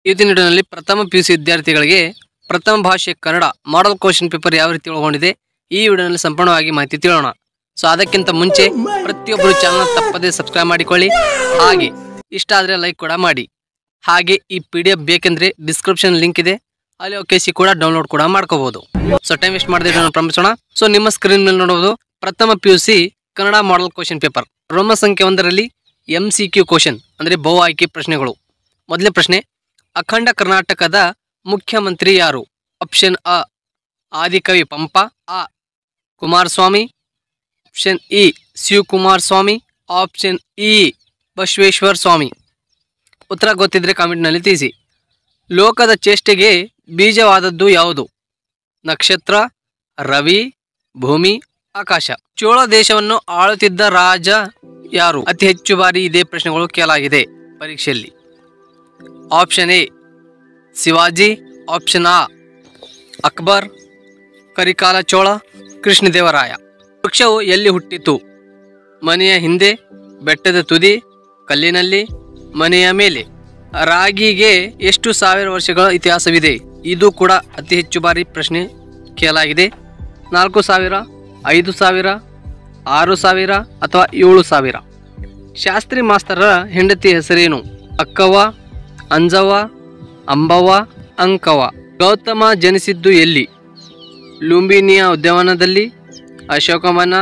ಇವತ್ತಿನ ವಿಡಿಯೋನಲ್ಲಿ ಪ್ರಥಮ ಪಿ ಯು ಸಿ ವಿದ್ಯಾರ್ಥಿಗಳಿಗೆ ಪ್ರಥಮ ಭಾಷೆ ಕನ್ನಡ ಮಾಡೆಲ್ ಕ್ವಶನ್ ಪೇಪರ್ ಯಾವ ರೀತಿ ಒಳಗೊಂಡಿದೆ ಈ ವಿಡಿಯೋನಲ್ಲಿ ಸಂಪೂರ್ಣವಾಗಿ ಮಾಹಿತಿ ತಿಳಿಯೋಣ ಸೊ ಅದಕ್ಕಿಂತ ಮುಂಚೆ ಪ್ರತಿಯೊಬ್ಬರು ಚಾನಲ್ ತಪ್ಪದೇ ಸಬ್ಸ್ಕ್ರೈಬ್ ಮಾಡಿಕೊಳ್ಳಿ ಹಾಗೆ ಇಷ್ಟ ಆದರೆ ಲೈಕ್ ಕೂಡ ಮಾಡಿ ಹಾಗೆ ಈ ಪಿ ಡಿ ಎಫ್ ಬೇಕೆಂದ್ರೆ ಡಿಸ್ಕ್ರಿಪ್ಷನ್ ಲಿಂಕ್ ಇದೆ ಅಲ್ಲಿ ಒಕೆ ಸಿ ಕೂಡ ಡೌನ್ಲೋಡ್ ಕೂಡ ಮಾಡ್ಕೋಬಹುದು ಸೊ ಟೈಮ್ ವೇಸ್ಟ್ ಮಾಡದೆ ಇದನ್ನು ಪ್ರಾರಂಭಿಸೋಣ ಸೊ ನಿಮ್ಮ ಸ್ಕ್ರೀನ್ ಮೇಲೆ ನೋಡಬಹುದು ಪ್ರಥಮ P U C Kannada model question paper ರೋಮ ಸಂಖ್ಯೆ ಒಂದರಲ್ಲಿ ಎಂ ಸಿ ಕ್ಯೂ ಕ್ವಶನ್ ಅಂದರೆ ಬಹು ಆಯ್ಕೆ ಪ್ರಶ್ನೆಗಳು ಮೊದಲನೇ ಪ್ರಶ್ನೆ ಅಖಂಡ ಕರ್ನಾಟಕದ ಮುಖ್ಯಮಂತ್ರಿ ಯಾರು ಆಪ್ಷನ್ ಅ ಆದಿಕವಿ ಪಂಪ ಆ ಕುಮಾರಸ್ವಾಮಿ ಆಪ್ಷನ್ ಇ ಶಿವಕುಮಾರ್ ಸ್ವಾಮಿ ಆಪ್ಷನ್ ಇ ಬಸವೇಶ್ವರ ಸ್ವಾಮಿ ಉತ್ತರ ಗೊತ್ತಿದ್ರೆ ಕಾಮೆಂಟ್ನಲ್ಲಿ ತಿಳಿಸಿ ಲೋಕದ ಚೇಷ್ಟೆಗೆ ಬೀಜವಾದದ್ದು ಯಾವುದು ನಕ್ಷತ್ರ ರವಿ ಭೂಮಿ ಆಕಾಶ ಚೋಳ ದೇಶವನ್ನು ಆಳುತ್ತಿದ್ದ ರಾಜ ಯಾರು ಅತಿ ಹೆಚ್ಚು ಬಾರಿ ಇದೇ ಪ್ರಶ್ನೆಗಳು ಕೇಳಲಾಗಿದೆ ಪರೀಕ್ಷೆಯಲ್ಲಿ ಆಪ್ಷನ್ ಎ ಶಿವಾಜಿ ಆಪ್ಷನ್ ಆ ಅಕ್ಬರ್ ಕರಿಕಾಲ ಚೋಳ ಕೃಷ್ಣದೇವರಾಯ ವೃಕ್ಷವು ಎಲ್ಲಿ ಹುಟ್ಟಿತು ಮನೆಯ ಹಿಂದೆ ಬೆಟ್ಟದ ತುದಿ ಕಲ್ಲಿನಲ್ಲಿ ಮನೆಯ ಮೇಲೆ ರಾಗಿಗೆ ಎಷ್ಟು ಸಾವಿರ ವರ್ಷಗಳ ಇತಿಹಾಸವಿದೆ ಇದು ಕೂಡ ಅತಿ ಹೆಚ್ಚು ಬಾರಿ ಪ್ರಶ್ನೆ ಕೇಳಲಾಗಿದೆ ನಾಲ್ಕು ಸಾವಿರ ಐದು ಸಾವಿರ ಆರು ಸಾವಿರ ಅಥವಾ ಏಳು ಸಾವಿರ ಶಾಸ್ತ್ರಿ ಮಾಸ್ತರರ ಹೆಂಡತಿ ಹೆಸರೇನು ಅಕ್ಕವ್ವ ಅಂಜವ್ವ ಅಂಬವ್ವ ಅಂಕವ್ವ ಗೌತಮ ಜನಿಸಿದ್ದು ಎಲ್ಲಿ ಲುಂಬಿನಿಯ ಉದ್ಯಾನವನದಲ್ಲಿ ಅಶೋಕವನ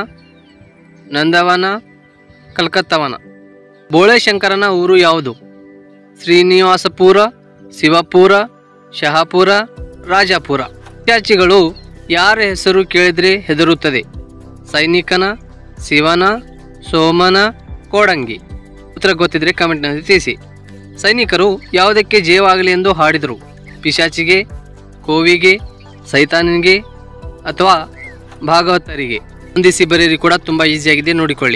ನಂದವನ ಕಲ್ಕತ್ತವನ ಬೋಳೆಶಂಕರನ ಊರು ಯಾವುದು ಶ್ರೀನಿವಾಸಪುರ ಶಿವಪುರ ಶಹಾಪುರ ರಾಜಾಪುರ ವಿದ್ಯಾರ್ಥಿಗಳು ಯಾರ ಹೆಸರು ಕೇಳಿದ್ರೆ ಹೆದರುತ್ತದೆ ಸೈನಿಕನ ಶಿವನ ಸೋಮನ ಕೋಡಂಗಿ ಉತ್ತರ ಗೊತ್ತಿದ್ರೆ ಕಾಮೆಂಟ್ನಲ್ಲಿ ತಿಳಿಸಿ ಸೈನಿಕರು ಯಾವುದಕ್ಕೆ ಜಯವಾಗಲಿ ಎಂದು ಹಾಡಿದರು ಪಿಶಾಚಿಗೆ ಕೋವಿಗೆ ಸೈತಾನನಿಗೆ ಅಥವಾ ಭಾಗವತರಿಗೆ ಹೊಂದಿಸಿ ಬರೆಯಿರಿ ಕೂಡ ತುಂಬ ಈಸಿಯಾಗಿದೆ ನೋಡಿಕೊಳ್ಳಿ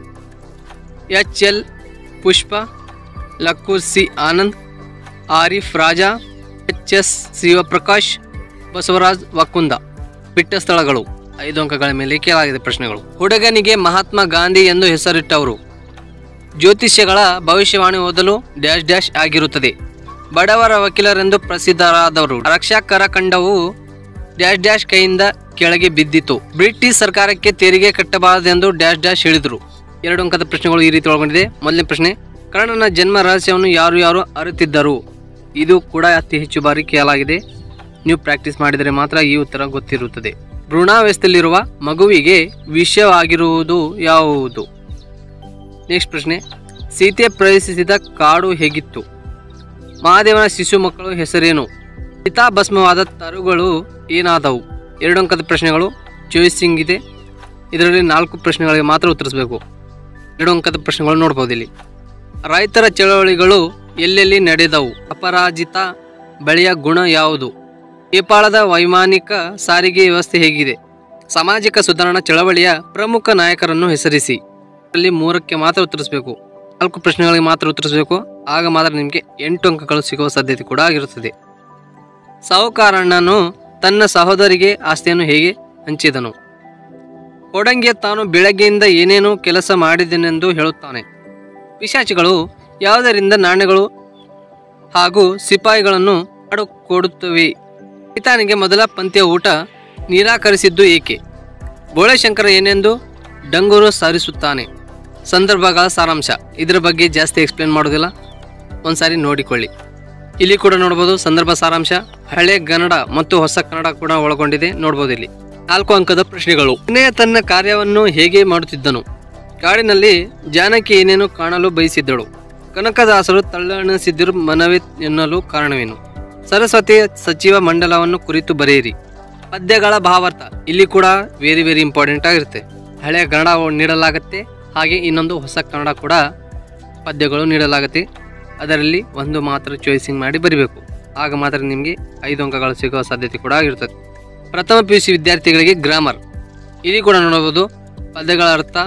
H L Pushpa Lakkur C Anand Arif Raja H S Shivaprakash Basavaraj ವಕುಂದ ಬಿಟ್ಟ ಸ್ಥಳಗಳು ಐದು ಅಂಕಗಳ ಮೇಲೆ ಕೇಳಲಾಗಿದೆ ಪ್ರಶ್ನೆಗಳು ಹುಡುಗನಿಗೆ ಮಹಾತ್ಮ ಗಾಂಧಿ ಎಂದು ಹೆಸರಿಟ್ಟವರು ಜ್ಯೋತಿಷ್ಯಗಳ ಭವಿಷ್ಯವಾಣಿ ಓದಲು ಡ್ಯಾಶ್ ಡ್ಯಾಶ್ ಆಗಿರುತ್ತದೆ ಬಡವರ ವಕೀಲರೆಂದು ಪ್ರಸಿದ್ಧರಾದವರು ರಕ್ಷಾ ಕರಖಂಡವು ಡ್ಯಾಶ್ ಡ್ಯಾಶ್ ಕೈಯಿಂದ ಕೆಳಗೆ ಬಿದ್ದಿತು ಬ್ರಿಟಿಷ್ ಸರ್ಕಾರಕ್ಕೆ ತೆರಿಗೆ ಕಟ್ಟಬಾರದೆಂದು ಡ್ಯಾಶ್ ಡ್ಯಾಶ್ ಹೇಳಿದರು ಎರಡು ಅಂಕದ ಪ್ರಶ್ನೆಗಳು ಈ ರೀತಿ ಒಳಗೊಂಡಿದೆ ಮೊದಲನೇ ಪ್ರಶ್ನೆ ಕರ್ಣನ ಜನ್ಮ ರಹಸ್ಯವನ್ನು ಯಾರು ಯಾರು ಅರಿತಿದ್ದರು ಇದು ಕೂಡ ಅತಿ ಹೆಚ್ಚು ಬಾರಿ ಕೇಳಲಾಗಿದೆ ನೀವು ಪ್ರಾಕ್ಟೀಸ್ ಮಾಡಿದರೆ ಮಾತ್ರ ಈ ಉತ್ತರ ಗೊತ್ತಿರುತ್ತದೆ ಭ್ರೂಣಾವಸ್ಥೆಯಲ್ಲಿರುವ ಮಗುವಿಗೆ ವಿಷವಾಗಿರುವುದು ಯಾವುದು ನೆಕ್ಸ್ಟ್ ಪ್ರಶ್ನೆ ಸೀತೆ ಪ್ರವೇಶಿಸಿದ ಕಾಡು ಹೇಗಿತ್ತು ಮಹಾದೇವನ ಶಿಶು ಮಕ್ಕಳು ಹೆಸರೇನು ಚಿತಾಭಸ್ಮವಾದ ತರುಗಳು ಏನಾದವು ಎರಡು ಅಂಕದ ಪ್ರಶ್ನೆಗಳು ಚಾಯ್ಸಿಂಗ್ ಇದೆ ಇದರಲ್ಲಿ ನಾಲ್ಕು ಪ್ರಶ್ನೆಗಳಿಗೆ ಮಾತ್ರ ಉತ್ತರಿಸಬೇಕು ಎರಡು ಅಂಕದ ಪ್ರಶ್ನೆಗಳು ನೋಡ್ಬೋದು ಇಲ್ಲಿ ರೈತರ ಚಳವಳಿಗಳು ಎಲ್ಲೆಲ್ಲಿ ನಡೆದವು ಅಪರಾಜಿತ ಬಳಿಯ ಗುಣ ಯಾವುದು ನೇಪಾಳದ ವೈಮಾನಿಕ ಸಾರಿಗೆ ವ್ಯವಸ್ಥೆ ಹೇಗಿದೆ ಸಾಮಾಜಿಕ ಸುಧಾರಣಾ ಚಳವಳಿಯ ಪ್ರಮುಖ ನಾಯಕರನ್ನು ಹೆಸರಿಸಿ ಅಲ್ಲಿ ಮೂರಕ್ಕೆ ಮಾತ್ರ ಉತ್ತರಿಸಬೇಕು ನಾಲ್ಕು ಪ್ರಶ್ನೆಗಳಿಗೆ ಮಾತ್ರ ಉತ್ತರಿಸಬೇಕು ಆಗ ಮಾತ್ರ ನಿಮಗೆ ಎಂಟು ಅಂಕಗಳು ಸಿಗುವ ಸಾಧ್ಯತೆ ಕೂಡ ಆಗಿರುತ್ತದೆ ಸಾಹುಕಾರಣ್ಣನು ತನ್ನ ಸಹೋದರಿಗೆ ಆಸ್ತಿಯನ್ನು ಹೇಗೆ ಹಂಚಿದನು ಕೊಡಂಗೆ ತಾನು ಬೆಳಗ್ಗೆಯಿಂದ ಏನೇನು ಕೆಲಸ ಮಾಡಿದೆನೆಂದು ಹೇಳುತ್ತಾನೆ ಪಿಶಾಚಿಗಳು ಯಾವುದರಿಂದ ನಾಣ್ಯಗಳು ಹಾಗೂ ಸಿಪಾಯಿಗಳನ್ನು ಕೊಡುತ್ತವೆ ಪಿತಾನಿಗೆ ಮೊದಲ ಪಂಕ್ತಿಯ ಊಟ ನಿರಾಕರಿಸಿದ್ದು ಏಕೆ ಬೋಳೆಶಂಕರ ಏನೆಂದು ಡಂಗೂರು ಸಾರಿಸುತ್ತಾನೆ ಸಂದರ್ಭಗಳ ಸಾರಾಂಶ ಇದರ ಬಗ್ಗೆ ಜಾಸ್ತಿ ಎಕ್ಸ್ಪ್ಲೇನ್ ಮಾಡೋದಿಲ್ಲ ಒಂದ್ಸಾರಿ ನೋಡಿಕೊಳ್ಳಿ ಇಲ್ಲಿ ಕೂಡ ನೋಡ್ಬೋದು ಸಂದರ್ಭ ಸಾರಾಂಶ ಹಳೆ ಕನ್ನಡ ಮತ್ತು ಹೊಸ ಕನ್ನಡ ಕೂಡ ಒಳಗೊಂಡಿದೆ ನೋಡ್ಬೋದು ಇಲ್ಲಿ ನಾಲ್ಕು ಅಂಕದ ಪ್ರಶ್ನೆಗಳು ವಿನಯ ತನ್ನ ಕಾರ್ಯವನ್ನು ಹೇಗೆ ಮಾಡುತ್ತಿದ್ದನು ಕಾಡಿನಲ್ಲಿ ಜಾನಕಿ ಏನೇನು ಕಾಣಲು ಬಯಸಿದ್ದಳು ಕನಕದಾಸರು ತಲ್ಲಣಿಸಿದ್ದರು ಮನವಿ ಎನ್ನಲು ಕಾರಣವೇನು ಸರಸ್ವತಿ ಸಚಿವ ಮಂಡಲವನ್ನು ಕುರಿತು ಬರೆಯಿರಿ ಪದ್ಯಗಳ ಭಾವಾರ್ಥ ಇಲ್ಲಿ ಕೂಡ ವೆರಿ ವೆರಿ ಇಂಪಾರ್ಟೆಂಟ್ ಆಗಿರುತ್ತೆ ಹಳೆಯ ಕನ್ನಡ ನೀಡಲಾಗುತ್ತೆ ಹಾಗೆ ಇನ್ನೊಂದು ಹೊಸ ಕನ್ನಡ ಕೂಡ ಪದ್ಯಗಳು ನೀಡಲಾಗುತ್ತೆ ಅದರಲ್ಲಿ ಒಂದು ಮಾತ್ರ ಚಾಯ್ಸಿಂಗ್ ಮಾಡಿ ಬರಿಬೇಕು ಆಗ ಮಾತ್ರ ನಿಮಗೆ ಐದು ಅಂಕಗಳು ಸಿಗುವ ಸಾಧ್ಯತೆ ಕೂಡ ಆಗಿರ್ತದೆ ಪ್ರಥಮ ಪಿ ಯು ಸಿ ವಿದ್ಯಾರ್ಥಿಗಳಿಗೆ ಗ್ರಾಮರ್ ಇಲ್ಲಿ ಕೂಡ ನೋಡಬಹುದು ಪದ್ಯಗಳ ಅರ್ಥ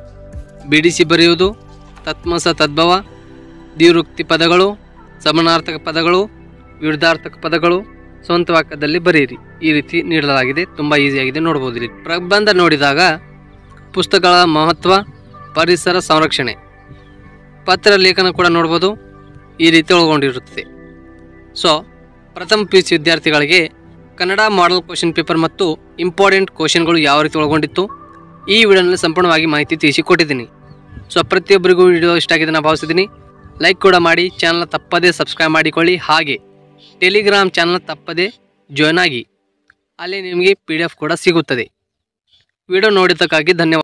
ಬಿಡಿಸಿ ಬರೆಯುವುದು ತತ್ಮಸ ತದ್ಭವ ದ್ವಿರುಕ್ತಿ ಪದಗಳು ಸಮಾನಾರ್ಥಕ ಪದಗಳು ವಿರುದ್ಧಾರ್ಥಕ ಪದಗಳು ಸ್ವಂತ ವಾಕ್ಯದಲ್ಲಿ ಬರೆಯಿರಿ ಈ ರೀತಿ ನೀಡಲಾಗಿದೆ ತುಂಬ ಈಸಿಯಾಗಿದೆ ನೋಡ್ಬೋದು ಇಲ್ಲಿ ಪ್ರಬಂಧ ನೋಡಿದಾಗ ಪುಸ್ತಕಗಳ ಮಹತ್ವ ಪರಿಸರ ಸಂರಕ್ಷಣೆ ಪತ್ರ ಲೇಖನ ಕೂಡ ನೋಡ್ಬೋದು ಈ ರೀತಿ ಒಳಗೊಂಡಿರುತ್ತದೆ ಸೊ ಪ್ರಥಮ ಪಿ ಯು ಸಿ ವಿದ್ಯಾರ್ಥಿಗಳಿಗೆ ಕನ್ನಡ ಮಾಡೆಲ್ ಕ್ವಶನ್ ಪೇಪರ್ ಮತ್ತು ಇಂಪಾರ್ಟೆಂಟ್ ಕ್ವಶನ್ಗಳು ಯಾವ ರೀತಿ ಒಳಗೊಂಡಿತ್ತು ಈ ವಿಡಿಯೋನಲ್ಲಿ ಸಂಪೂರ್ಣವಾಗಿ ಮಾಹಿತಿ ತಿಳಿಸಿಕೊಟ್ಟಿದ್ದೀನಿ ಸೊ ಪ್ರತಿಯೊಬ್ಬರಿಗೂ ವಿಡಿಯೋ ಇಷ್ಟ ಆಗಿದೆ ನಾನು ಭಾವಿಸಿದ್ದೀನಿ ಲೈಕ್ ಕೂಡ ಮಾಡಿ ಚಾನಲ್ನ ತಪ್ಪದೇ ಸಬ್ಸ್ಕ್ರೈಬ್ ಮಾಡಿಕೊಳ್ಳಿ ಹಾಗೆ ಟೆಲಿಗ್ರಾಮ್ ಚಾನಲ್ ತಪ್ಪದೇ ಜಾಯ್ನ್ ಆಗಿ ಅಲ್ಲಿ ನಿಮಗೆ ಪಿ ಡಿ ಎಫ್ ಕೂಡ ಸಿಗುತ್ತದೆ ವಿಡಿಯೋ ನೋಡಿದ್ದಕ್ಕಾಗಿ ಧನ್ಯವಾದ